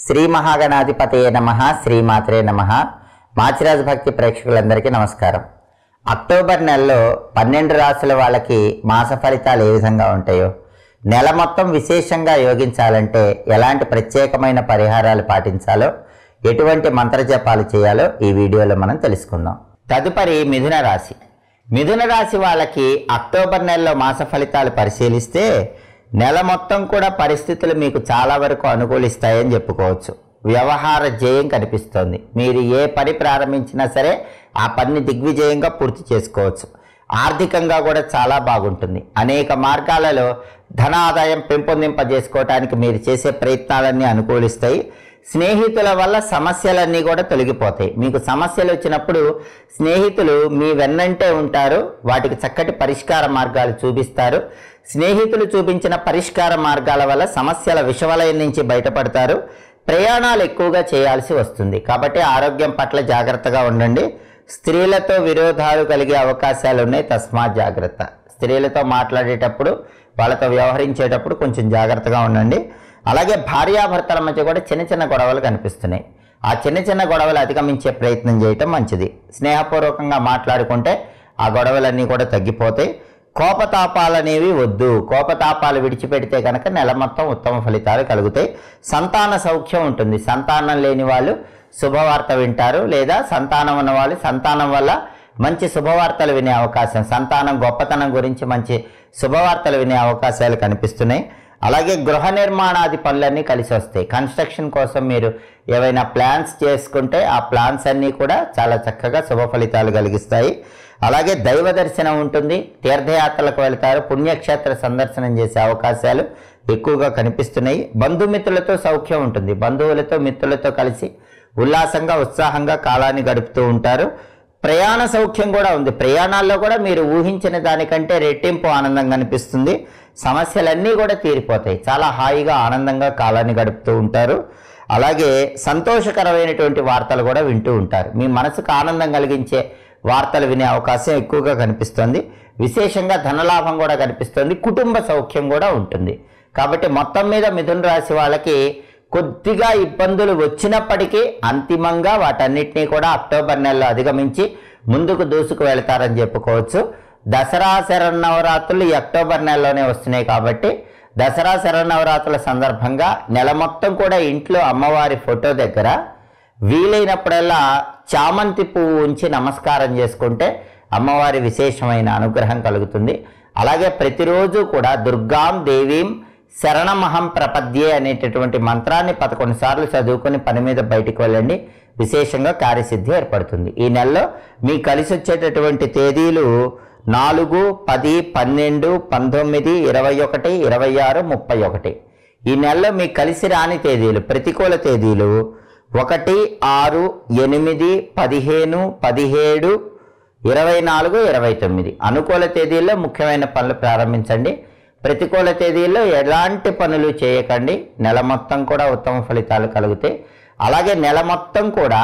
శ్రీ మహాగణాధిపతయ నమ శ్రీమాత్రే నమ మాచిరాజు భక్తి ప్రేక్షకులందరికీ నమస్కారం అక్టోబర్ నెలలో పన్నెండు రాసుల వాళ్ళకి మాస ఫలితాలు ఏ విధంగా ఉంటాయో నెల మొత్తం విశేషంగా యోగించాలంటే ఎలాంటి ప్రత్యేకమైన పరిహారాలు పాటించాలో ఎటువంటి మంత్రజపాలు చేయాలో ఈ వీడియోలో మనం తెలుసుకుందాం తదుపరి మిథున రాశి మిథున రాశి వాళ్ళకి అక్టోబర్ నెలలో మాస ఫలితాలు పరిశీలిస్తే నెల మొత్తం కూడా పరిస్థితులు మీకు చాలా వరకు అనుకూలిస్తాయని చెప్పుకోవచ్చు వ్యవహార జయం కనిపిస్తోంది మీరు ఏ పని ప్రారంభించినా సరే ఆ పనిని దిగ్విజయంగా పూర్తి చేసుకోవచ్చు ఆర్థికంగా కూడా చాలా బాగుంటుంది అనేక మార్గాలలో ధన ఆదాయం పెంపొందింపజేసుకోవటానికి మీరు చేసే ప్రయత్నాలన్నీ అనుకూలిస్తాయి స్నేహితుల వల్ల సమస్యలన్నీ కూడా తొలగిపోతాయి మీకు సమస్యలు వచ్చినప్పుడు స్నేహితులు మీ వెన్నంటే ఉంటారు వాటికి చక్కటి పరిష్కార మార్గాలు చూపిస్తారు స్నేహితులు చూపించిన పరిష్కార మార్గాల వల్ల సమస్యల విషవలయం నుంచి బయటపడతారు ప్రయాణాలు ఎక్కువగా చేయాల్సి వస్తుంది కాబట్టి ఆరోగ్యం పట్ల జాగ్రత్తగా ఉండండి స్త్రీలతో విరోధాలు కలిగే అవకాశాలు ఉన్నాయి తస్మాత్ జాగ్రత్త స్త్రీలతో మాట్లాడేటప్పుడు వాళ్ళతో వ్యవహరించేటప్పుడు కొంచెం జాగ్రత్తగా ఉండండి అలాగే భార్యాభర్తల మధ్య కూడా చిన్న చిన్న గొడవలు కనిపిస్తున్నాయి ఆ చిన్న చిన్న గొడవలు అధిగమించే ప్రయత్నం చేయటం మంచిది స్నేహపూర్వకంగా మాట్లాడుకుంటే ఆ గొడవలన్నీ కూడా తగ్గిపోతాయి కోపతాపాలు అనేవి వద్దు కోపతాపాలు విడిచిపెడితే కనుక నెల మొత్తం ఉత్తమ ఫలితాలు కలుగుతాయి సంతాన సౌఖ్యం ఉంటుంది సంతానం లేని వాళ్ళు శుభవార్త వింటారు లేదా సంతానం ఉన్న వాళ్ళు సంతానం వల్ల మంచి శుభవార్తలు వినే అవకాశం సంతానం గొప్పతనం గురించి మంచి శుభవార్తలు వినే అవకాశాలు కనిపిస్తున్నాయి అలాగే గృహ నిర్మాణాది పనులన్నీ కలిసి వస్తాయి కన్స్ట్రక్షన్ కోసం మీరు ఏవైనా ప్లాన్స్ చేసుకుంటే ఆ ప్లాన్స్ అన్నీ కూడా చాలా చక్కగా శుభ ఫలితాలు కలిగిస్తాయి అలాగే దైవ దర్శనం ఉంటుంది తీర్థయాత్రలకు వెళ్తారు పుణ్యక్షేత్ర సందర్శనం చేసే అవకాశాలు ఎక్కువగా కనిపిస్తున్నాయి బంధుమిత్రులతో సౌఖ్యం ఉంటుంది బంధువులతో మిత్రులతో కలిసి ఉల్లాసంగా ఉత్సాహంగా కాలాన్ని గడుపుతూ ఉంటారు ప్రయాణ సౌఖ్యం కూడా ఉంది ప్రయాణాల్లో కూడా మీరు ఊహించిన దానికంటే రెట్టింపు ఆనందం కనిపిస్తుంది సమస్యలన్నీ కూడా తీరిపోతాయి చాలా హాయిగా ఆనందంగా కాలాన్ని గడుపుతూ ఉంటారు అలాగే సంతోషకరమైనటువంటి వార్తలు కూడా వింటూ ఉంటారు మీ మనసుకు ఆనందం కలిగించే వార్తలు వినే అవకాశం ఎక్కువగా కనిపిస్తుంది విశేషంగా ధనలాభం కూడా కనిపిస్తుంది కుటుంబ సౌఖ్యం కూడా ఉంటుంది కాబట్టి మొత్తం మీద మిథున రాశి వాళ్ళకి కొద్దిగా ఇబ్బందులు వచ్చినప్పటికీ అంతిమంగా వాటన్నిటినీ కూడా అక్టోబర్ నెలలో అధిగమించి ముందుకు దూసుకు వెళ్తారని చెప్పుకోవచ్చు దసరా శరన్నవరాత్రులు ఈ అక్టోబర్ నెలలోనే వస్తున్నాయి కాబట్టి దసరా శరన్నవరాత్రుల సందర్భంగా నెల మొత్తం కూడా ఇంట్లో అమ్మవారి ఫోటో దగ్గర వీలైనప్పుడల్లా చామంతి పువ్వు ఉంచి నమస్కారం చేసుకుంటే అమ్మవారి విశేషమైన అనుగ్రహం కలుగుతుంది అలాగే ప్రతిరోజు కూడా దుర్గాం దేవీం శరణమహం ప్రపద్యే అనేటటువంటి మంత్రాన్ని పదకొండు సార్లు చదువుకొని పని మీద బయటికి వెళ్ళండి విశేషంగా కార్యసిద్ధి ఏర్పడుతుంది ఈ నెలలో మీ కలిసి వచ్చేటటువంటి తేదీలు నాలుగు పది పన్నెండు పంతొమ్మిది ఇరవై ఒకటి ఇరవై ఆరు ముప్పై ఒకటి ఈ నెలలో మీ కలిసి రాని తేదీలు ప్రతికూల తేదీలు ఒకటి ఆరు ఎనిమిది పదిహేను పదిహేడు ఇరవై నాలుగు ఇరవై తొమ్మిది అనుకూల తేదీల్లో ముఖ్యమైన పనులు ప్రారంభించండి ప్రతికూల తేదీల్లో ఎలాంటి పనులు చేయకండి నెల మొత్తం కూడా ఉత్తమ ఫలితాలు కలుగుతాయి అలాగే నెల మొత్తం కూడా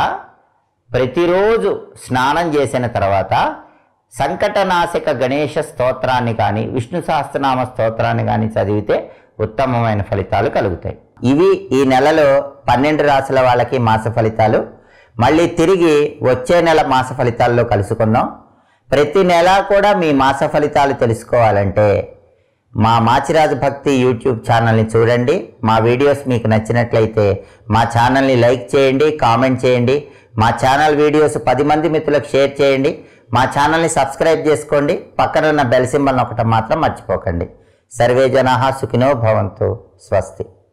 ప్రతిరోజు స్నానం చేసిన తర్వాత సంకటనాశక గణేష స్తోత్రాన్ని కానీ విష్ణు సహస్రనామ స్తోత్రాన్ని కానీ చదివితే ఉత్తమమైన ఫలితాలు కలుగుతాయి ఇవి ఈ నెలలో పన్నెండు రాసుల వాళ్ళకి మాస ఫలితాలు మళ్ళీ తిరిగి వచ్చే నెల మాస ఫలితాల్లో కలుసుకుందాం ప్రతి నెల కూడా మీ మాస ఫలితాలు తెలుసుకోవాలంటే మా మాచిరాజు భక్తి యూట్యూబ్ ఛానల్ని చూడండి మా వీడియోస్ మీకు నచ్చినట్లయితే మా ఛానల్ని లైక్ చేయండి కామెంట్ చేయండి మా ఛానల్ వీడియోస్ పది మంది మిత్రులకు షేర్ చేయండి మా ఛానల్ని సబ్స్క్రైబ్ చేసుకోండి పక్కన ఉన్న బెల్ సింబల్ నొక్కటం మాత్రం మర్చిపోకండి సర్వే జనాహ సుఖినో భవంతు స్వస్తి